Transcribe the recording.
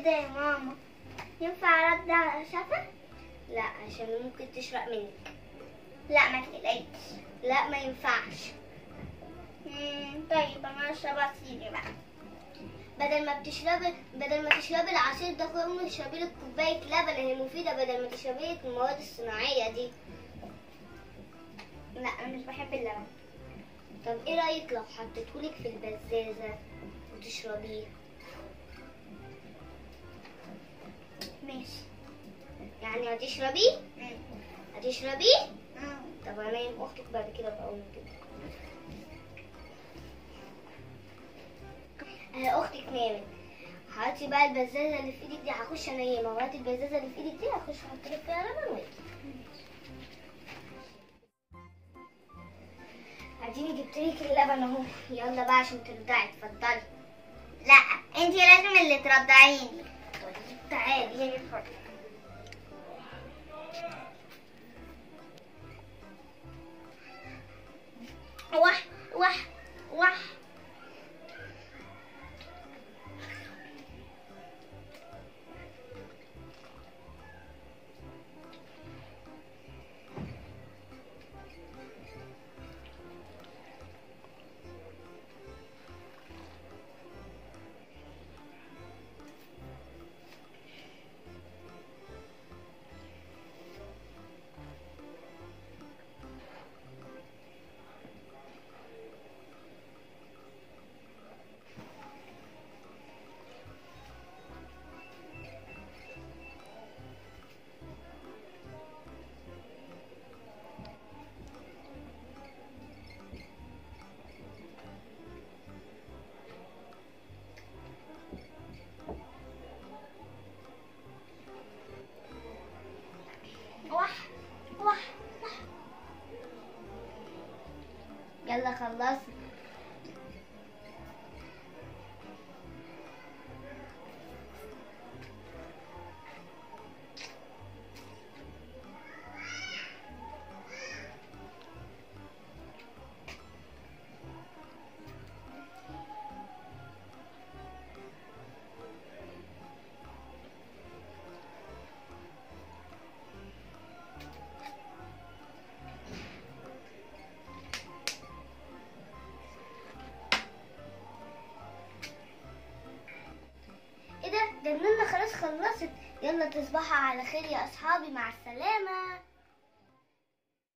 ايه ده يا ماما ينفع ارد على شفا لا عشان ممكن تشرق منك لا ما تقلقيش لا ما ينفعش مم، طيب انا اشرب عصيري بقى بدل ما بتشربي بدل ما تشربي العصير ده كله اشربي لك كوبايه لبن هي مفيده بدل ما تشربي لك المواد الصناعيه دي لا انا مش بحب اللبن طب ايه رايك لو حطيتهولك في البزازه وتشربيه ماشي يعني هتشربيه مم. هتشربيه مم. طب انا اختك بعد كده بقول كده اهي اختك نامت هاتي بقى البزازه اللي في ايدك دي هخش انيمها وهاتي البزازه اللي في ايدك دي هخش احط لك فيها لبن واجي اديني جبت لك اللبن اهو يلا بقى عشان ترضعي اتفضلي لا انتي لازم اللي ترضعيني طيب تعالي يجي اتفضل وح وح وح وح وح وح يلا خلصي ايه ده ده النونة خلاص خلصت يلا تصبحوا على خير يا اصحابي مع السلامة